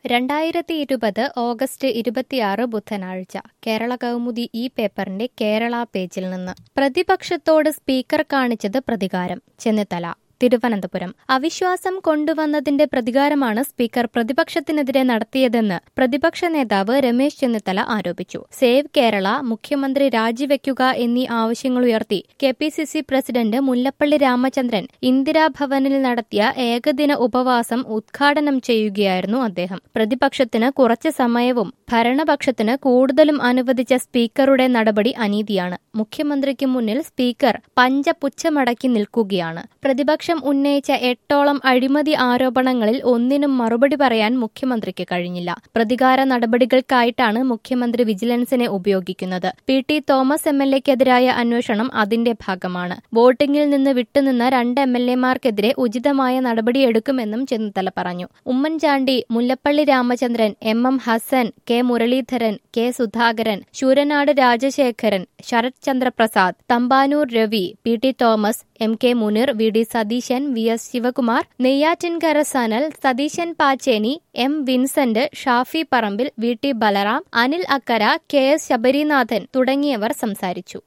രണ്ടായിരത്തി ഇരുപത് ഓഗസ്റ്റ് ഇരുപത്തിയാറ് ബുധനാഴ്ച കേരള കൗമുദി ഈ പേപ്പറിന്റെ കേരള പേജിൽ നിന്ന് പ്രതിപക്ഷത്തോട് സ്പീക്കർ കാണിച്ചത് പ്രതികാരം ചെന്നിത്തല തിരുവനന്തപുരം അവിശ്വാസം കൊണ്ടുവന്നതിന്റെ പ്രതികാരമാണ് സ്പീക്കർ പ്രതിപക്ഷത്തിനെതിരെ നടത്തിയതെന്ന് പ്രതിപക്ഷ നേതാവ് രമേശ് ചെന്നിത്തല ആരോപിച്ചു സേവ് കേരള മുഖ്യമന്ത്രി രാജിവെക്കുക എന്നീ ആവശ്യങ്ങളുയർത്തി K P C C president Mullappally Ramachandran ഇന്ദിരാഭവനിൽ നടത്തിയ ഏകദിന ഉപവാസം ഉദ്ഘാടനം ചെയ്യുകയായിരുന്നു അദ്ദേഹം പ്രതിപക്ഷത്തിന് കുറച്ച് സമയവും ഭരണപക്ഷത്തിന് കൂടുതലും അനുവദിച്ച സ്പീക്കറുടെ നടപടി അനീതിയാണ് മുഖ്യമന്ത്രിക്ക് മുന്നിൽ സ്പീക്കർ പഞ്ചപുച്ഛമടക്കി നിൽക്കുകയാണ് പ്രതിപക്ഷം ഉന്നയിച്ച എട്ടോളം അഴിമതി ആരോപണങ്ങളിൽ ഒന്നിനും മറുപടി പറയാൻ മുഖ്യമന്ത്രിക്ക് കഴിഞ്ഞില്ല പ്രതികാര നടപടികൾക്കായിട്ടാണ് മുഖ്യമന്ത്രി വിജിലൻസിനെ ഉപയോഗിക്കുന്നത് P T Thomas M L എക്കെതിരായ അന്വേഷണം അതിന്റെ ഭാഗമാണ് വോട്ടിംഗിൽ നിന്ന് വിട്ടുനിന്ന രണ്ട് എം എൽ എമാർക്കെതിരെ ഉചിതമായ നടപടിയെടുക്കുമെന്നും ചെന്നിത്തല പറഞ്ഞു Oommen Chandy Mullappally Ramachandran M M Hassan K Muraleedharan K Sudhakaran Sooranad Rajasekharan Sarath Chandraprasad Thampanoor Ravi P T Thomas M K Muneer V D Satheesan V S Sivakumar Neyyattinkara Sanal Satheesan Pacheni M Vincent Shafi Parambil V T Balram Anil Akkara K S Sabarinathan തുടങ്ങിയവർ സംസാരിച്ചു